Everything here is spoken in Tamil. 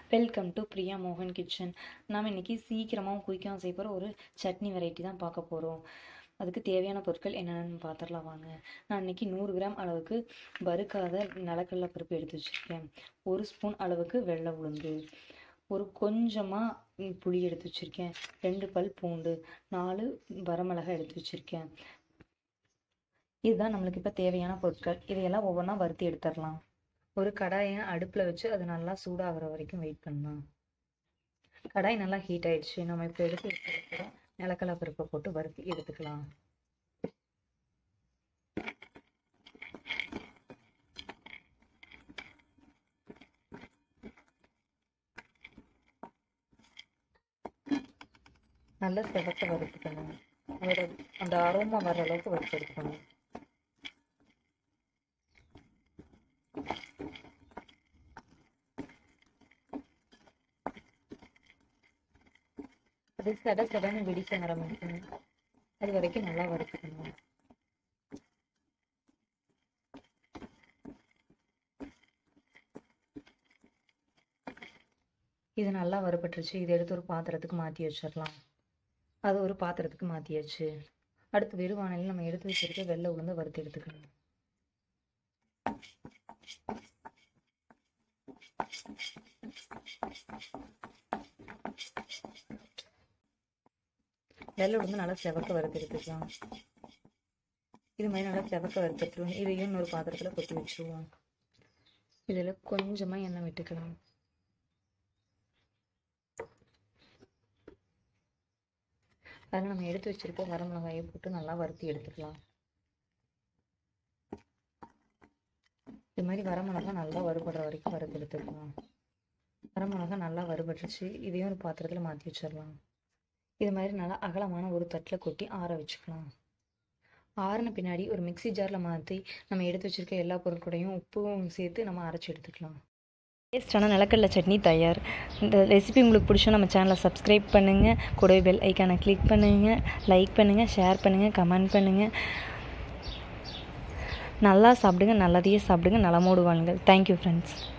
வெல்கம் டு பிரியா மோகன் கிச்சன் நாம் இன்றைக்கி சீக்கிரமாகவும் குயிக்காகவும் செய்ய போகிற ஒரு சட்னி வெரைட்டி தான் பார்க்க போகிறோம் அதுக்கு தேவையான பொருட்கள் என்னென்னு பார்த்துடலாம் வாங்க நான் இன்றைக்கி நூறு கிராம் அளவுக்கு வறுக்காத நிலக்கடலை பருப்பு எடுத்து வச்சுருக்கேன் ஒரு ஸ்பூன் அளவுக்கு வெள்ளை உளுந்து ஒரு கொஞ்சமாக புளி எடுத்து வச்சுருக்கேன் ரெண்டு பல் பூண்டு நாலு வரமிளகாய் எடுத்து வச்சுருக்கேன் இதுதான் நம்மளுக்கு இப்போ தேவையான பொருட்கள் இதையெல்லாம் ஒவ்வொன்றா வறுத்து எடுத்துடலாம் ஒரு கடாயை அடுப்பில் வச்சு அது நல்லா சூடாகிற வரைக்கும் வெயிட் பண்ணலாம் கடாய் நல்லா ஹீட் ஆயிடுச்சு நம்ம இப்போ எடுத்து வச்சுருக்கிற நிலக்கடலை பருப்பை போட்டு வறுத்து எடுத்துக்கலாம் நல்ல செவக்க வறுத்துக்கணும் அதோட அந்த அரோமா வர அளவுக்கு வறுத்து எடுக்கணும் அது சட சடன்னு வெடிக்க ஆரம்பிக்கணும் அது வரைக்கும் நல்லா வறுத்துக்கணும் இது நல்லா வறுபட்டுருச்சு இதை எடுத்து ஒரு பாத்திரத்துக்கு மாற்றி வச்சிடலாம் அது ஒரு பாத்திரத்துக்கு மாற்றியாச்சு அடுத்து வெறுவானையில் நம்ம எடுத்து வச்சிருக்க வெள்ளை உளுந்து வறுத்து எடுத்துக்கணும் வெள்ளை உளுந்து நல்லா செவக்க வறுத்து எடுத்துக்கலாம் இது மாதிரி நல்லா செவக்க வறுத்துட்டுருவோம் இதையும் இன்னொரு பாத்திரத்தில் கொட்டி வச்சுருவோம் இதில் கொஞ்சமாக எண்ணெய் விட்டுக்கலாம் அதில் நம்ம எடுத்து வச்சுருக்க வரமிளகாயை போட்டு நல்லா வறுத்து எடுத்துக்கலாம் இது மாதிரி வரமிளகா நல்லா வறுபடுற வரைக்கும் வறுத்து எடுத்துக்கலாம் வரமிளகா நல்லா வறுபட்டுருச்சு இதையும் ஒரு பாத்திரத்தில் மாற்றி வச்சிடலாம் இது மாதிரி நல்லா அகலமான ஒரு தட்டில் கொட்டி ஆற வச்சுக்கலாம் ஆறின பின்னாடி ஒரு மிக்சி ஜாரில் மாற்றி நம்ம எடுத்து வச்சுருக்க எல்லா பொருட்களையும் உப்பும் சேர்த்து நம்ம அரைச்சி எடுத்துக்கலாம் டேஸ்டான நிலக்கடலை சட்னி தயார் இந்த ரெசிபி உங்களுக்கு பிடிச்சா நம்ம சேனலை சப்ஸ்கிரைப் பண்ணுங்கள் கூடவே பெல் ஐக்கானை கிளிக் பண்ணுங்கள் லைக் பண்ணுங்கள் ஷேர் பண்ணுங்கள் கமெண்ட் பண்ணுங்கள் நல்லா சாப்பிடுங்க நல்லதையே சாப்பிடுங்க நலமோடு வாழுங்கள் தேங்க்யூ ஃப்ரெண்ட்ஸ்